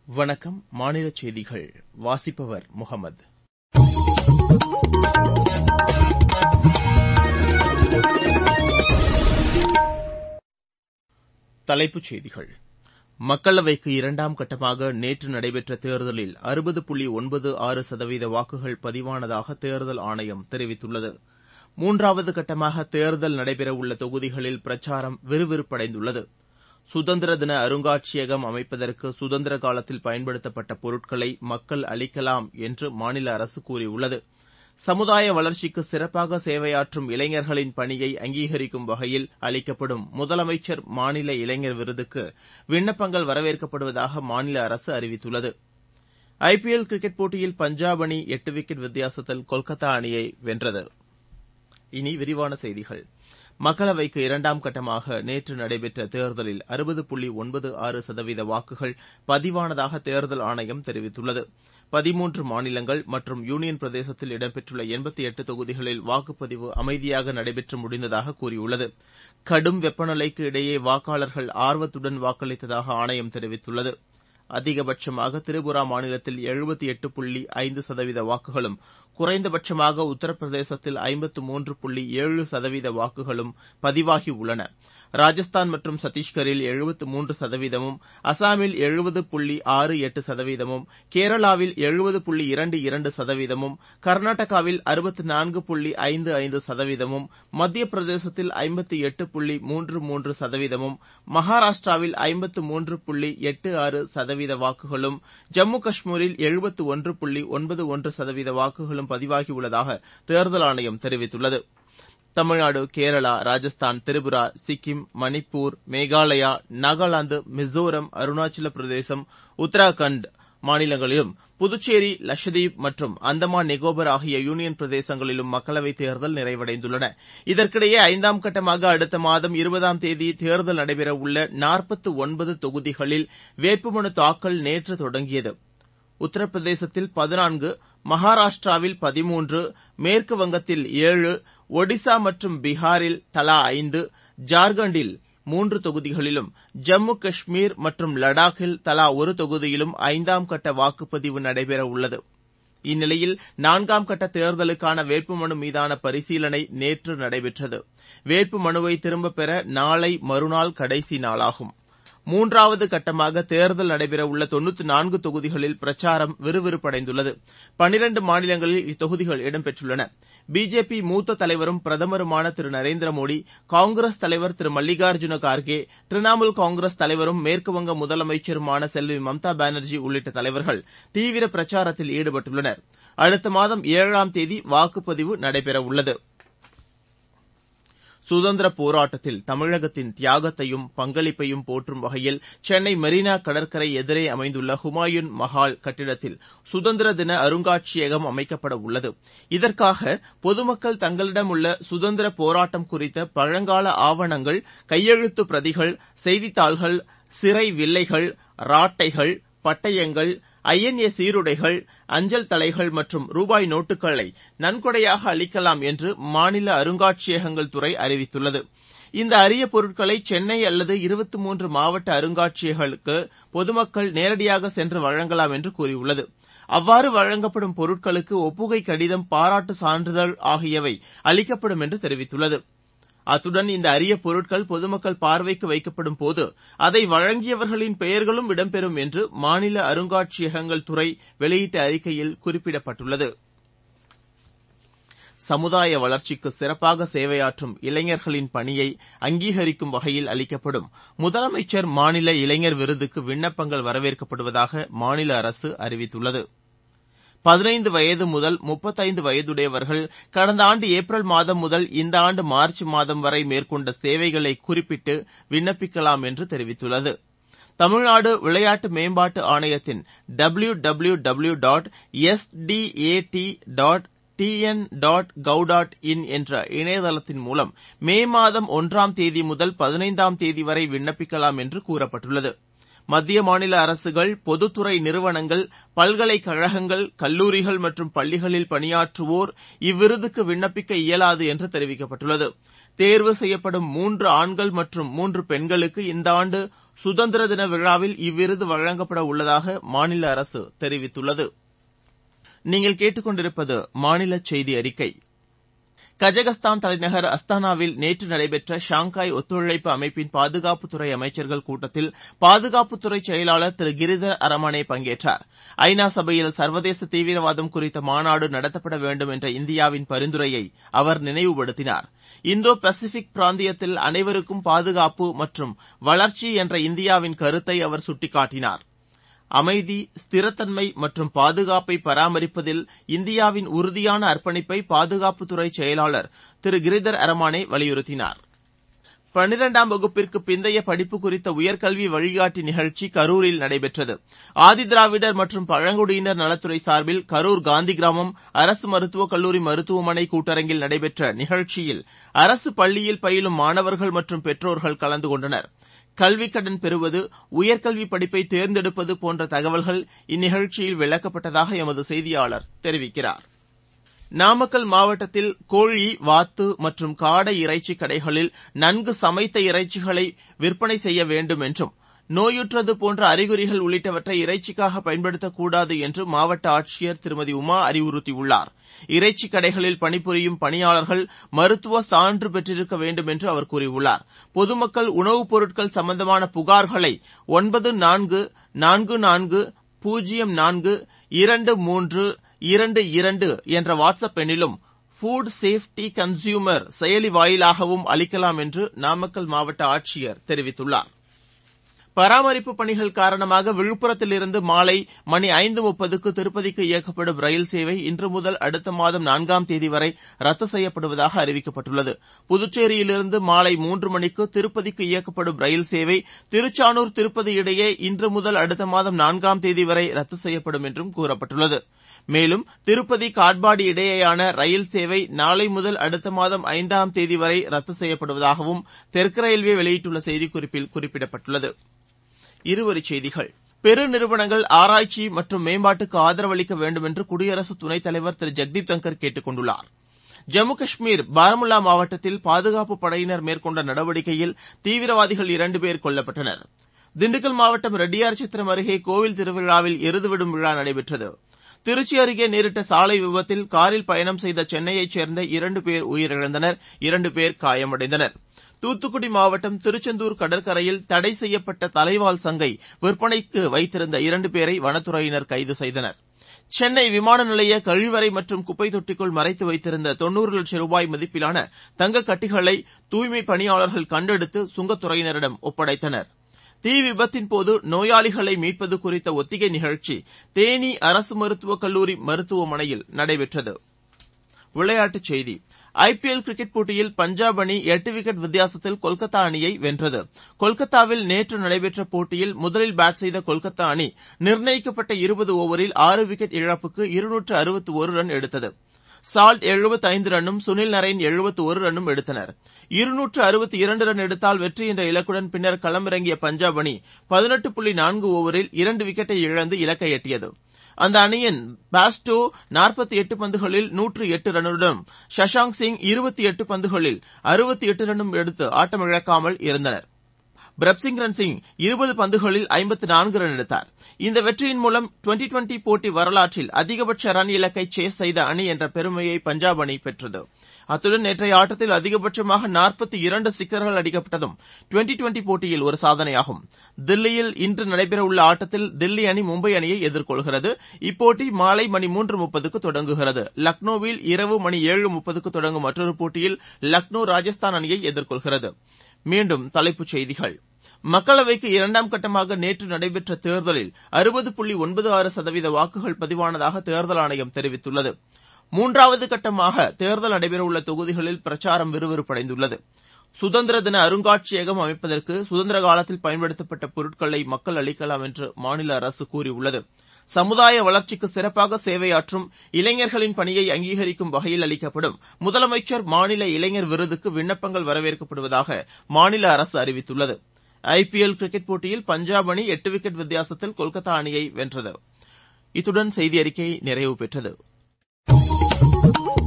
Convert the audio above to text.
வணக்கம் மாநிலச் செய்திகள் வாசிப்பவர் முகமது தலைப்புச் செய்திகள் மக்களவைக்கு இரண்டாம் கட்டமாக நேற்று நடைபெற்ற தேர்தலில் அறுபது புள்ளி ஒன்பது ஆறு சதவீத வாக்குகள் பதிவானதாக தேர்தல் ஆணையம் தெரிவித்துள்ளது மூன்றாவது கட்டமாக தேர்தல் நடைபெறவுள்ள தொகுதிகளில் பிரச்சாரம் விறுவிறுப்படைந்துள்ளது சுதந்திர தின அருங்காட்சியகம் அமைப்பதற்கு சுதந்திர காலத்தில் பயன்படுத்தப்பட்ட பொருட்களை மக்கள் அளிக்கலாம் என்று மாநில அரசு கூறியுள்ளது சமுதாய வளர்ச்சிக்கு சிறப்பாக சேவையாற்றும் இளைஞர்களின் பணியை அங்கீகரிக்கும் வகையில் அளிக்கப்படும் முதலமைச்சர் மாநில இளைஞர் விருதுக்கு விண்ணப்பங்கள் வரவேற்கப்படுவதாக மாநில அரசு அறிவித்துள்ளது ஐபிஎல் கிரிக்கெட் போட்டியில் பஞ்சாப் அணி எட்டு விக்கெட் வித்தியாசத்தில் கொல்கத்தா அணியை வென்றது இனி விரிவான செய்திகள் மக்களவைக்கு இரண்டாம் கட்டமாக நேற்று நடைபெற்ற தேர்தலில் அறுபது புள்ளி ஒன்பது ஆறு சதவீத வாக்குகள் பதிவானதாக தேர்தல் ஆணையம் தெரிவித்துள்ளது பதிமூன்று மாநிலங்கள் மற்றும் யூனியன் பிரதேசத்தில் இடம்பெற்றுள்ள எண்பத்தி எட்டு தொகுதிகளில் வாக்குப்பதிவு அமைதியாக நடைபெற்று முடிந்ததாக கூறியுள்ளது கடும் வெப்பநிலைக்கு இடையே வாக்காளர்கள் ஆர்வத்துடன் வாக்களித்ததாக ஆணையம் தெரிவித்துள்ளது அதிகபட்சமாக திரிபுரா மாநிலத்தில் எழுபத்தி எட்டு புள்ளி ஐந்து சதவீத வாக்குகளும் குறைந்தபட்சமாக உத்தரப்பிரதேசத்தில் ஐம்பத்து மூன்று புள்ளி ஏழு சதவீத வாக்குகளும் பதிவாகியுள்ளன ராஜஸ்தான் மற்றும் சத்தீஸ்கரில் எழுபத்து மூன்று சதவீதமும் அசாமில் எழுபது புள்ளி ஆறு எட்டு சதவீதமும் கேரளாவில் எழுபது புள்ளி இரண்டு இரண்டு சதவீதமும் கர்நாடகாவில் அறுபத்து நான்கு புள்ளி ஐந்து ஐந்து சதவீதமும் மத்திய பிரதேசத்தில் ஐம்பத்து எட்டு புள்ளி மூன்று மூன்று சதவீதமும் மகாராஷ்டிராவில் ஐம்பத்து மூன்று புள்ளி எட்டு ஆறு சதவீத வாக்குகளும் ஜம்மு காஷ்மீரில் எழுபத்து ஒன்று புள்ளி ஒன்பது ஒன்று சதவீத வாக்குகளும் பதிவாகியுள்ளதாக தேர்தல் ஆணையம் தெரிவித்துள்ளது தமிழ்நாடு கேரளா ராஜஸ்தான் திரிபுரா சிக்கிம் மணிப்பூர் மேகாலயா நாகாலாந்து மிசோரம் அருணாச்சல பிரதேசம் உத்தராகண்ட் மாநிலங்களிலும் புதுச்சேரி லட்சத்தீப் மற்றும் அந்தமான் நிக்கோபார் ஆகிய யூனியன் பிரதேசங்களிலும் மக்களவைத் தேர்தல் நிறைவடைந்துள்ளன இதற்கிடையே ஐந்தாம் கட்டமாக அடுத்த மாதம் இருபதாம் தேதி தேர்தல் நடைபெறவுள்ள நாற்பத்து ஒன்பது தொகுதிகளில் வேட்புமனு தாக்கல் நேற்று தொடங்கியது உத்தரப்பிரதேசத்தில் பதினான்கு மகாராஷ்டிராவில் பதிமூன்று மேற்கு வங்கத்தில் ஏழு ஒடிசா மற்றும் பீகாரில் தலா ஐந்து ஜார்க்கண்டில் மூன்று தொகுதிகளிலும் ஜம்மு காஷ்மீர் மற்றும் லடாக்கில் தலா ஒரு தொகுதியிலும் ஐந்தாம் கட்ட வாக்குப்பதிவு நடைபெறவுள்ளது இந்நிலையில் நான்காம் கட்ட தேர்தலுக்கான வேட்புமனு மீதான பரிசீலனை நேற்று நடைபெற்றது வேட்புமனுவை திரும்பப் பெற நாளை மறுநாள் கடைசி நாளாகும் மூன்றாவது கட்டமாக தேர்தல் நடைபெறவுள்ள தொன்னூற்று நான்கு தொகுதிகளில் பிரச்சாரம் விறுவிறுப்படைந்துள்ளது பனிரண்டு மாநிலங்களில் இத்தொகுதிகள் இடம்பெற்றுள்ளன பிஜேபி மூத்த தலைவரும் பிரதமருமான திரு நரேந்திர மோடி காங்கிரஸ் தலைவர் திரு மல்லிகார்ஜுன கார்கே திரிணாமுல் காங்கிரஸ் தலைவரும் மேற்குவங்க முதலமைச்சருமான செல்வி மம்தா பானர்ஜி உள்ளிட்ட தலைவர்கள் தீவிர பிரச்சாரத்தில் ஈடுபட்டுள்ளனர் அடுத்த மாதம் ஏழாம் தேதி வாக்குப்பதிவு நடைபெறவுள்ளது சுதந்திரப் போராட்டத்தில் தமிழகத்தின் தியாகத்தையும் பங்களிப்பையும் போற்றும் வகையில் சென்னை மெரினா கடற்கரை எதிரே அமைந்துள்ள ஹுமாயூன் மஹால் கட்டிடத்தில் சுதந்திர தின அருங்காட்சியகம் அமைக்கப்பட உள்ளது இதற்காக பொதுமக்கள் தங்களிடம் உள்ள சுதந்திர போராட்டம் குறித்த பழங்கால ஆவணங்கள் கையெழுத்து பிரதிகள் செய்தித்தாள்கள் சிறை வில்லைகள் ராட்டைகள் பட்டயங்கள் ஐஎன்ஏ சீருடைகள் அஞ்சல் தலைகள் மற்றும் ரூபாய் நோட்டுகளை நன்கொடையாக அளிக்கலாம் என்று மாநில அருங்காட்சியகங்கள் துறை அறிவித்துள்ளது இந்த அரிய பொருட்களை சென்னை அல்லது இருபத்தி மூன்று மாவட்ட அருங்காட்சியகங்களுக்கு பொதுமக்கள் நேரடியாக சென்று வழங்கலாம் என்று கூறியுள்ளது அவ்வாறு வழங்கப்படும் பொருட்களுக்கு ஒப்புகை கடிதம் பாராட்டு சான்றிதழ் ஆகியவை அளிக்கப்படும் என்று தெரிவித்துள்ளது அத்துடன் இந்த அரிய பொருட்கள் பொதுமக்கள் பார்வைக்கு வைக்கப்படும் போது அதை வழங்கியவர்களின் பெயர்களும் இடம்பெறும் என்று மாநில அருங்காட்சியகங்கள் துறை வெளியிட்ட அறிக்கையில் குறிப்பிடப்பட்டுள்ளது சமுதாய வளர்ச்சிக்கு சிறப்பாக சேவையாற்றும் இளைஞர்களின் பணியை அங்கீகரிக்கும் வகையில் அளிக்கப்படும் முதலமைச்சர் மாநில இளைஞர் விருதுக்கு விண்ணப்பங்கள் வரவேற்கப்படுவதாக மாநில அரசு அறிவித்துள்ளது பதினைந்து வயது முதல் முப்பத்தைந்து வயதுடையவர்கள் கடந்த ஆண்டு ஏப்ரல் மாதம் முதல் இந்த ஆண்டு மார்ச் மாதம் வரை மேற்கொண்ட சேவைகளை குறிப்பிட்டு விண்ணப்பிக்கலாம் என்று தெரிவித்துள்ளது தமிழ்நாடு விளையாட்டு மேம்பாட்டு ஆணையத்தின் W W W dot SDAT dot TN dot gov dot in என்ற இணையதளத்தின் மூலம் மே மாதம் ஒன்றாம் தேதி முதல் பதினைந்தாம் தேதி வரை விண்ணப்பிக்கலாம் என்று கூறப்பட்டுள்ளது மத்திய மாநில அரசுகள் பொதுத்துறை நிறுவனங்கள் பல்கலைக்கழகங்கள் கல்லூரிகள் மற்றும் பள்ளிகளில் பணியாற்றுவோர் இவ்விருதுக்கு விண்ணப்பிக்க இயலாது என்று தெரிவிக்கப்பட்டுள்ளது தேர்வு செய்யப்படும் மூன்று ஆண்கள் மற்றும் மூன்று பெண்களுக்கு இந்த ஆண்டு சுதந்திர தின விழாவில் இவ்விருது வழங்கப்பட உள்ளதாக மாநில அரசு தெரிவித்துள்ளது நீங்கள் கேட்டுக்கொண்டிருப்பது மாநில செய்தி அறிக்கை கஜகஸ்தான் தலைநகர் அஸ்தானாவில் நேற்று நடைபெற்ற ஷாங்காய் ஒத்துழைப்பு அமைப்பின் பாதுகாப்புத்துறை அமைச்சர்கள் கூட்டத்தில் பாதுகாப்புத்துறை செயலாளர் திரு கிரிதர் அரமனே பங்கேற்றார் ஐநா சபையில் சர்வதேச தீவிரவாதம் குறித்த மாநாடு நடத்தப்பட வேண்டும் என்ற இந்தியாவின் பரிந்துரையை அவர் நினைவுபடுத்தினார் இந்தோ பசிபிக் பிராந்தியத்தில் அனைவருக்கும் பாதுகாப்பு மற்றும் வளர்ச்சி என்ற இந்தியாவின் கருத்தை அவர் சுட்டிக்காட்டினார் அமைதி ஸ்திரத்தன்மை மற்றும் பாதுகாப்பை பராமரிப்பதில் இந்தியாவின் உறுதியான அர்ப்பணிப்பை பாதுகாப்புத்துறை செயலாளர் திரு கிரிதர் அரமானே வலியுறுத்தினார் பன்னிரண்டாம் வகுப்பிற்கு பிந்தைய படிப்பு குறித்த உயர்கல்வி வழிகாட்டி நிகழ்ச்சி கரூரில் நடைபெற்றது ஆதிதிராவிடர் மற்றும் பழங்குடியினர் நலத்துறை சார்பில் கரூர் காந்தி கிராமம் அரசு மருத்துவக் கல்லூரி மருத்துவமனை கூட்டரங்கில் நடைபெற்ற நிகழ்ச்சியில் அரசு பள்ளியில் பயிலும் மாணவர்கள் மற்றும் பெற்றோர்கள் கலந்து கொண்டனர் கல்விக் கடன் பெறுவது உயர்கல்வி படிப்பை தேர்ந்தெடுப்பது போன்ற தகவல்கள் இந்நிகழ்ச்சியில் விளக்கப்பட்டதாக எமது செய்தியாளர் தெரிவிக்கிறார் நாமக்கல் மாவட்டத்தில் கோழி வாத்து மற்றும் காடை இறைச்சி கடைகளில் நன்கு சமைத்த இறைச்சிகளை விற்பனை செய்ய வேண்டும் என்றும் நோயுற்றது போன்ற அறிகுறிகள் உள்ளிட்டவற்றை இறைச்சிக்காக பயன்படுத்தக்கூடாது என்று மாவட்ட ஆட்சியர் திருமதி உமா அறிவுறுத்தியுள்ளார் இறைச்சி கடைகளில் பணிபுரியும் பணியாளர்கள் மருத்துவ சான்று பெற்றிருக்க வேண்டும் என்று அவர் கூறியுள்ளார் பொதுமக்கள் உணவுப் பொருட்கள் சம்பந்தமான புகார்களை ஒன்பது நான்கு நான்கு நான்கு பூஜ்ஜியம் நான்கு இரண்டு மூன்று இரண்டு இரண்டு என்ற வாட்ஸ் அப் எண்ணிலும் ஃபுட் சேப்டி கன்சியூமர் செயலி வாயிலாகவும் அளிக்கலாம் என்று நாமக்கல் மாவட்ட ஆட்சியர் தெரிவித்துள்ளார் பராமரிப்பு பணிகள் காரணமாக விழுப்புரத்திலிருந்து மாலை மணி ஐந்து முப்பதுக்கு திருப்பதிக்கு இயக்கப்படும் ரயில் சேவை இன்று முதல் அடுத்த மாதம் நான்காம் தேதி வரை ரத்து செய்யப்படுவதாக அறிவிக்கப்பட்டுள்ளது புதுச்சேரியிலிருந்து மாலை மூன்று மணிக்கு திருப்பதிக்கு இயக்கப்படும் ரயில் சேவை திருச்சானூர் திருப்பதி இடையே இன்று முதல் அடுத்த மாதம் நான்காம் தேதி வரை ரத்து செய்யப்படும் என்றும் கூறப்பட்டுள்ளது மேலும் திருப்பதி காட்பாடி இடையேயான ரயில் சேவை நாளை முதல் அடுத்த மாதம் ஐந்தாம் தேதி வரை ரத்து செய்யப்படுவதாகவும் தெற்கு ரயில்வே வெளியிட்டுள்ள செய்திக்குறிப்பில் குறிப்பிடப்பட்டுள்ளது இருவரிச் செய்திகள் பெருநிறுவனங்கள் ஆராய்ச்சி மற்றும் மேம்பாட்டுக்கு ஆதரவளிக்க வேண்டும் என்று குடியரசு துணைத் தலைவர் திரு ஜெக்தீப் தங்கர் கேட்டுக் கொண்டுள்ளார் ஜம்மு காஷ்மீர் பாரமுல்லா மாவட்டத்தில் பாதுகாப்பு படையினர் மேற்கொண்ட நடவடிக்கையில் தீவிரவாதிகள் இரண்டு பேர் கொல்லப்பட்டனர் திண்டுக்கல் மாவட்டம் ரெட்டியார்சத்திரம் அருகே கோவில் திருவிழாவில் எருதுவிடும் விழா நடைபெற்றது திருச்சி அருகே நேரிட்ட சாலை விபத்தில் காரில் பயணம் செய்த சென்னையைச் சேர்ந்த இரண்டு பேர் உயிரிழந்தனர் இரண்டு பேர் காயமடைந்தனர் தூத்துக்குடி மாவட்டம் திருச்செந்தூர் கடற்கரையில் தடை செய்யப்பட்ட தலைவால் சங்கை விற்பனைக்கு வைத்திருந்த இரண்டு பேரை வனத்துறையினர் கைது செய்தனர் சென்னை விமான நிலைய கழிவறை மற்றும் குப்பை தொட்டிக்குள் மறைத்து வைத்திருந்த தொன்னூறு லட்சம் ரூபாய் மதிப்பிலான தங்கக் கட்டிகளை தூய்மைப் பணியாளர்கள் கண்டெடுத்து சுங்கத்துறையினரிடம் ஒப்படைத்தனர் தீ விபத்தின்போது நோயாளிகளை மீட்பது குறித்த ஒத்திகை நிகழ்ச்சி தேனி அரசு மருத்துவக் கல்லூரி மருத்துவமனையில் நடைபெற்றது விளையாட்டுச் செய்தி ஐபிஎல் கிரிக்கெட் போட்டியில் பஞ்சாப் அணி எட்டு விக்கெட் வித்தியாசத்தில் கொல்கத்தா அணியை வென்றது கொல்கத்தாவில் நேற்று நடைபெற்ற போட்டியில் முதலில் பேட் செய்த கொல்கத்தா அணி நிர்ணயிக்கப்பட்ட இருபது ஓவரில் ஆறு விக்கெட் இழப்புக்கு இருநூற்று அறுபத்து ஒரு ரன் எடுத்தது சால்ட் எழுபத்தைந்து ரன்னும் சுனில் நரேன் எழுபத்து ஒரு ரன்னும் எடுத்தனர் இருநூற்று அறுபத்தி இரண்டு ரன் எடுத்தால் வெற்றி என்ற இலக்குடன் பின்னர் களமிறங்கிய பஞ்சாப் அணி பதினெட்டு புள்ளி நான்கு ஓவரில் இரண்டு விக்கெட்டை இழந்து இலக்கை எட்டியது அந்த அணியின் பாஸ்டோ நாற்பத்தி எட்டு பந்துகளில் நூற்று எட்டு ரன்னுடனும் சஷாங்க் சிங் இருபத்தி எட்டு பந்துகளில் அறுபத்தி எட்டு ரன்னும் எடுத்து ஆட்டமிழக்காமல் இருந்தனர் பிரப்சிங் சிங் இருபது பந்துகளில் ஐம்பத்து நான்கு ரன் எடுத்தார் இந்த வெற்றியின் மூலம் டுவெண்டி டுவெண்டி போட்டி வரலாற்றில் அதிகபட்ச ரன் இலக்கை சேஸ் செய்த அணி என்ற பெருமையை பஞ்சாப் அணி பெற்றது அத்துடன் நேற்றைய ஆட்டத்தில் அதிகபட்சமாக நாற்பத்தி இரண்டு சிக்சர்கள் அடிக்கப்பட்டதும் டுவெண்டி டுவெண்டி போட்டியில் ஒரு சாதனையாகும் தில்லியில் இன்று நடைபெறவுள்ள ஆட்டத்தில் தில்லி அணி மும்பை அணியை எதிர்கொள்கிறது இப்போட்டி மாலை மணி மூன்று முப்பதுக்கு தொடங்குகிறது லக்னோவில் இரவு மணி ஏழு முப்பதுக்கு தொடங்கும் மற்றொரு போட்டியில் லக்னோ ராஜஸ்தான் அணியை எதிர்கொள்கிறது மீண்டும் தலைப்புச் செய்திகள் மக்களவைக்கு இரண்டாம் கட்டமாக நேற்று நடைபெற்ற தேர்தலில் அறுபது புள்ளி ஒன்பது ஆறு சதவீத வாக்குகள் பதிவானதாக தேர்தல் ஆணையம் தெரிவித்துள்ளது மூன்றாவது கட்டமாக தேர்தல் நடைபெறவுள்ள தொகுதிகளில் பிரச்சாரம் விறுவிறுப்படைந்துள்ளது சுதந்திர தின அருங்காட்சியகம் அமைப்பதற்கு சுதந்திர காலத்தில் பயன்படுத்தப்பட்ட பொருட்களை மக்கள் அளிக்கலாம் என்று மாநில அரசு கூறியுள்ளது சமுதாய வளர்ச்சிக்கு சிறப்பாக சேவையாற்றும் இளைஞர்களின் பணியை அங்கீகரிக்கும் வகையில் அளிக்கப்படும் முதலமைச்சர் மாநில இளைஞர் விருதுக்கு விண்ணப்பங்கள் வரவேற்கப்படுவதாக மாநில அரசு அறிவித்துள்ளது ஐபிஎல் கிரிக்கெட் போட்டியில் பஞ்சாப் அணி எட்டு விக்கெட் வித்தியாசத்தில் கொல்கத்தா அணியை வென்றது இத்துடன் செய்தி அறிக்கை நிறைவு பெற்றது